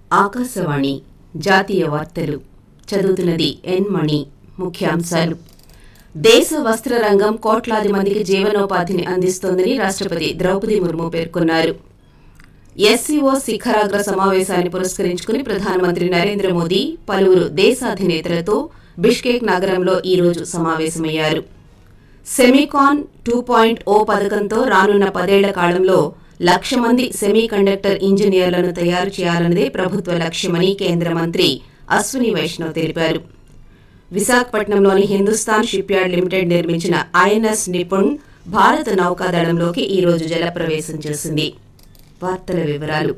ఆకాశవాణి జాతీయ వార్తలు చదువుతున్నది ఎన్ మణి ముఖ్యాంశాలు దేశ వస్త్ర రంగం కోట్లాది మందికి జీవనోపాధిని అందిస్తోందని రాష్ట్రపతి ద్రౌపది ముర్ము పేర్కొన్నారు ఎస్సీఓ శిఖరాగ్ర సమావేశాన్ని పురస్కరించుకుని ప్రధానమంత్రి నరేంద్ర మోదీ పలువురు దేశాధినేతలతో బిష్కేక్ నగరంలో ఈ రోజు సమావేశమయ్యారు సెమీకాన్ టూ పాయింట్ ఓ పథకంతో రానున్న పదేళ్ల కాలంలో లక్ష మంది సెమీ కండక్టర్ ఇంజనీర్లను తయారు చేయాలన్నదే ప్రభుత్వ లక్ష్యమని కేంద్ర మంత్రి అశ్విని వైష్ణవ్ తెలిపారు విశాఖపట్నంలోని హిందుస్థాన్ షిప్యార్డ్ లిమిటెడ్ నిర్మించిన ఐఎన్ఎస్ నిపుణ్ భారత నౌకాదళంలోకి ఈ రోజు జలప్రవేశం చేసింది వార్తల వివరాలు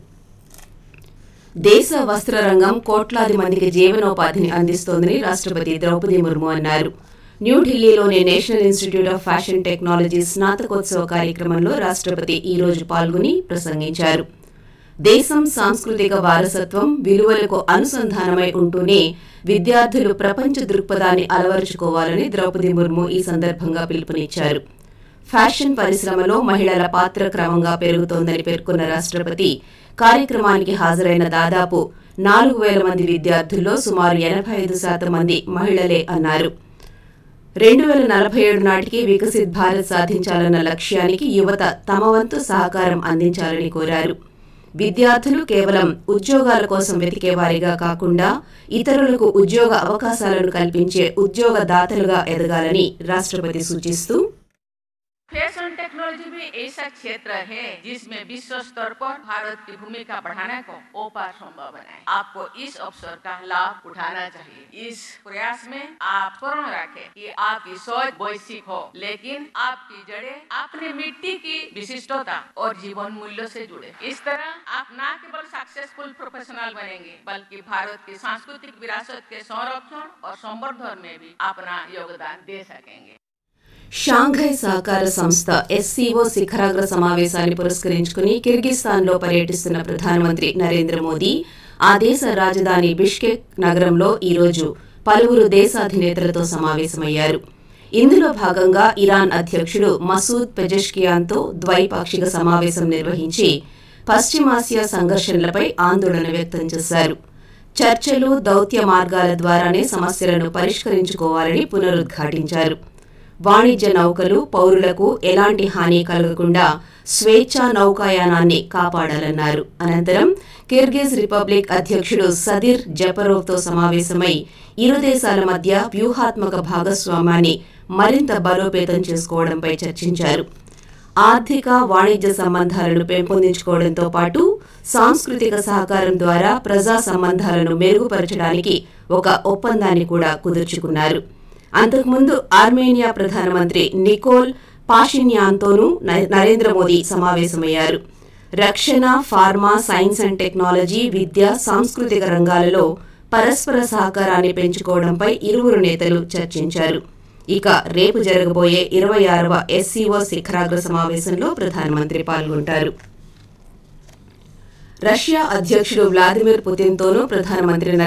దేశ వస్త్ర రంగం కోట్లాది మందికి జీవనోపాధిని అందిస్తోందని రాష్ట్రపతి ద్రౌపది ముర్ము అన్నారు న్యూఢిల్లీలోని national institute of fashion technology స్నాతకోత్సవ కార్యక్రమంలో రాష్ట్రపతి ఈ రోజు పాల్గొని ప్రసంగించారు దేశం సాంస్కృతిక వారసత్వం విలువలకు అనుసంధానమై ఉంటూనే విద్యార్థులు ప్రపంచ దృక్పథాన్ని అలవరుచుకోవాలని ద్రౌపది ముర్ము ఈ సందర్భంగా పిలుపునిచ్చారు ఫ్యాషన్ పరిశ్రమలో మహిళల పాత్ర క్రమంగా పెరుగుతోందని పేర్కొన్న రాష్ట్రపతి కార్యక్రమానికి హాజరైన దాదాపు నాలుగు వేల మంది విద్యార్థుల్లో సుమారు ఎనభై ఐదు శాతం మంది మహిళలే అన్నారు రెండు వేల నలభై ఏడు నాటికి వికసిత్ భారత్ సాధించాలన్న లక్ష్యానికి యువత తమ వంతు సహకారం అందించాలని కోరారు విద్యార్థులు కేవలం ఉద్యోగాల కోసం వెతికేవారిగా కాకుండా ఇతరులకు ఉద్యోగ అవకాశాలను కల్పించే ఉద్యోగదాతలుగా ఎదగాలని రాష్ట్రపతి సూచిస్తూ फैशन टेक्नोलॉजी भी ऐसा क्षेत्र है जिसमें विश्व स्तर पर भारत की भूमिका बढ़ाने को ओपार संभव बनाए आपको इस अवसर का लाभ उठाना चाहिए इस प्रयास में आप स्मरण रखें कि आपकी सोच वैश्विक हो लेकिन आपकी जड़ें अपनी मिट्टी की विशिष्टता और जीवन मूल्यों से जुड़े इस तरह आप न केवल सक्सेसफुल प्रोफेशनल बनेंगे बल्कि भारत की सांस्कृतिक विरासत के संरक्षण और संवर्धन में भी अपना योगदान दे सकेंगे షాంఘై సహకార సంస్థ ఎస్సీఓ శిఖరాగ్ర సమావేశాన్ని పురస్కరించుకుని కిర్గిస్థాన్లో పర్యటిస్తున్న ప్రధానమంత్రి నరేంద్ర మోదీ ఆ దేశ రాజధాని బిష్కెక్ నగరంలో ఈ రోజు పలువురు దేశాధినేతలతో సమావేశమయ్యారు ఇందులో భాగంగా ఇరాన్ అధ్యక్షుడు మసూద్ పెజెష్కియాన్తో ద్వైపాక్షిక సమావేశం నిర్వహించి పశ్చిమాసియా సంఘర్షణలపై ఆందోళన వ్యక్తం చేశారు చర్చలు దౌత్య మార్గాల ద్వారానే సమస్యలను పరిష్కరించుకోవాలని పునరుద్ఘాటించారు వాణిజ్య నౌకలు పౌరులకు ఎలాంటి హాని కలగకుండా స్వేచ్ఛా నౌకాయానాన్ని కాపాడాలన్నారు అనంతరం కిర్గిజ్ రిపబ్లిక్ అధ్యక్షుడు సదిర్ జపరోవ్తో సమావేశమై ఇరు దేశాల మధ్య వ్యూహాత్మక భాగస్వామ్యాన్ని మరింత బలోపేతం చేసుకోవడంపై చర్చించారు ఆర్థిక వాణిజ్య సంబంధాలను పెంపొందించుకోవడంతో పాటు సాంస్కృతిక సహకారం ద్వారా ప్రజా సంబంధాలను మెరుగుపరచడానికి ఒక ఒప్పందాన్ని కూడా కుదుర్చుకున్నారు అంతకుముందు ఆర్మేనియా ప్రధానమంత్రి నికోల్ పాషిన్యాన్తోనూ నరేంద్ర మోదీ సమావేశమయ్యారు రక్షణ ఫార్మా సైన్స్ అండ్ టెక్నాలజీ విద్య సాంస్కృతిక రంగాలలో పరస్పర సహకారాన్ని పెంచుకోవడంపై ఇరువురు నేతలు చర్చించారు ఇక రేపు జరగబోయే ఇరవై ఆరవ ఎస్సీఓ శిఖరాగ్ర సమావేశంలో ప్రధానమంత్రి పాల్గొంటారు రష్యా అధ్యక్షుడు వ్లాదిమిర్ పుతిన్తోనూ ప్రధానమంత్రి